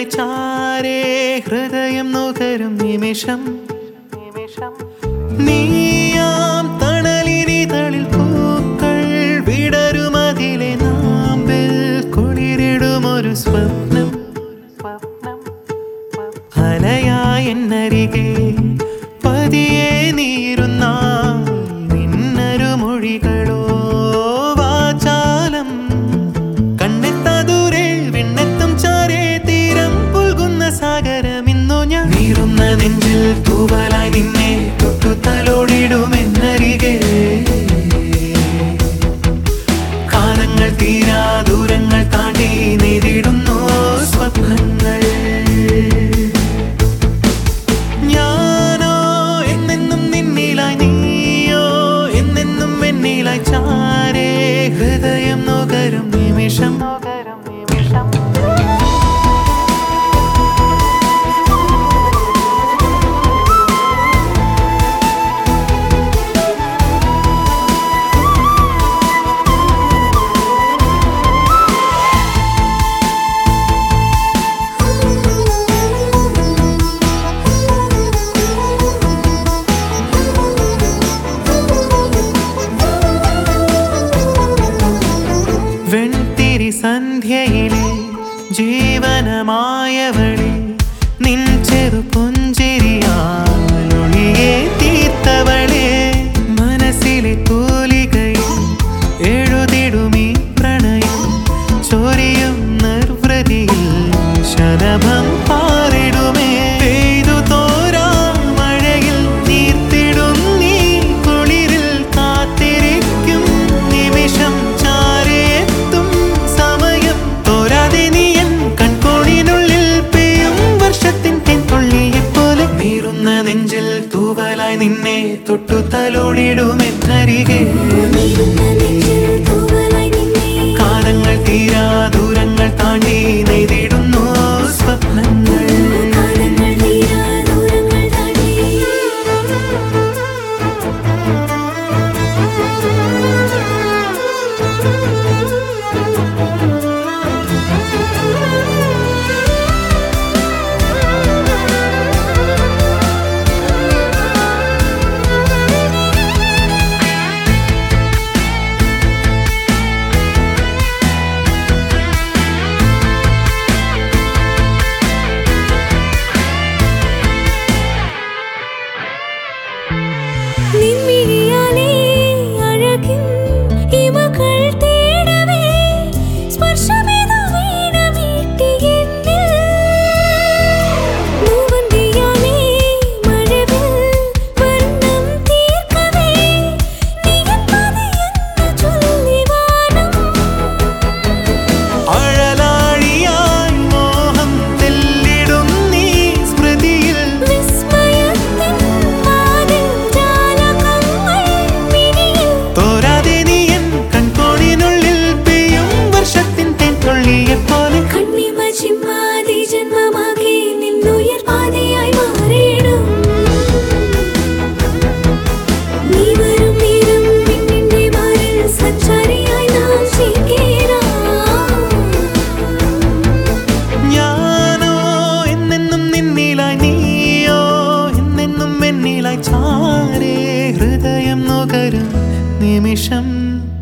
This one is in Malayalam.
ചാരേ ഹൃദയം നുകരും നിമിഷം നീയാം തണലിനിതളിൽ പൂക്കൾ വിടരുമതിലെ നാമ്പിൽ കുളിരിടുമൊരു സ്വപ്നം അലയായ എന്നരികെ പതിയെ നീരുന്ന മിന്നരു മൊഴികളോ വാചാലം കണ്ണെത്താ ദൂരെ വിണ്ണെത്തും ചാരേ തീരം പുൽകുന്ന സാഗരം ഇന്നു ഞാൻ നീറുന്ന നെഞ്ചിൽ തൂവലായി നിന്നെ തൊട്ടു തലോടിടുമെന്നരികെ കാലങ്ങൾ തീരാ ദൂരങ്ങൾ താണ്ടി നേരിടുന്നു സ്വപ്നങ്ങൾ ഞാനോ എന്നെന്നും നിന്നിലായി നീയോ എന്നെന്നും എന്നിലായി ചാരേ ഹൃദയം നുകരും നിമിഷം വെൺതിരി സന്ധ്യയിലെ ജീവനമായവളെ നിൻ ചെറു പുഞ്ചിരിയാലൊളിയെ തീർത്തവളെ മനസ്സിലെ തൂലികയിൽ എഴുതിടുമീ പ്രണയം ചൊരിയും നിർവൃതിയിൽ ശലഭം പാറിടുമേ പെയ്തു തോരാ മഴയിൽ നീർത്തിടും നീ കുളിരിൽ കാത്തിരിക്കും നിമിഷം ചാരേത്തും സമയം തോരാതെ നീ എൻ കൺകോണിനുള്ളിൽ പെയ്യും വർഷത്തിൻ തെൻകൊള്ളിയെ പോലെ നീറുന്ന നെഞ്ചിൽ തൂവലായി നിന്നെ തൊട്ടു തലോടിടുമെന്നരികെ കാലങ്ങൾ തീരാ ദൂരങ്ങൾ താണ്ടി നെയ്തിടുന്നു സ്വപ്നങ്ങൾ നിൻമിഴിയാലേ അഴകിൻ ഇമകൾ തേടവേ സ്പർശമേതോ വീണമീട്ടി എന്നിൽ മൂവന്തിയാലേ മഴവിൽ വർണ്ണം തീർക്കവേ നീ എൻ മതിയെന്ന് ചൊല്ലി വാനം അഴലാഴിയായി മോഹം തെല്ലിടും നീ സ്മൃതിയിൽ വിസ്മയത്തിൻ വാതിൽ ജാലകങ്ങൾ മിഴിയിൽ തോരാതെ നീ എൻ കൺകോണിനുള്ളിൽ പെയ്യും വർഷത്തിൻ തെൻകൊള്ളിയെ പോലെ കണ്ണിമ ചിമ്മാതി ജന്മമാകെ നിന്നുയർ പാതയായി മാറിയിടും നീ വരും നേരം പിന്നിന്റെ മാറിൽ സഞ്ചാരിയായി നാം ചേക്കേറാം ഞാനോ എന്നെന്നും നിന്നിലായി നീയോ എന്നെന്നും എന്നിലായി ചാരേ ഹൃദയം നുകരും നിമിഷം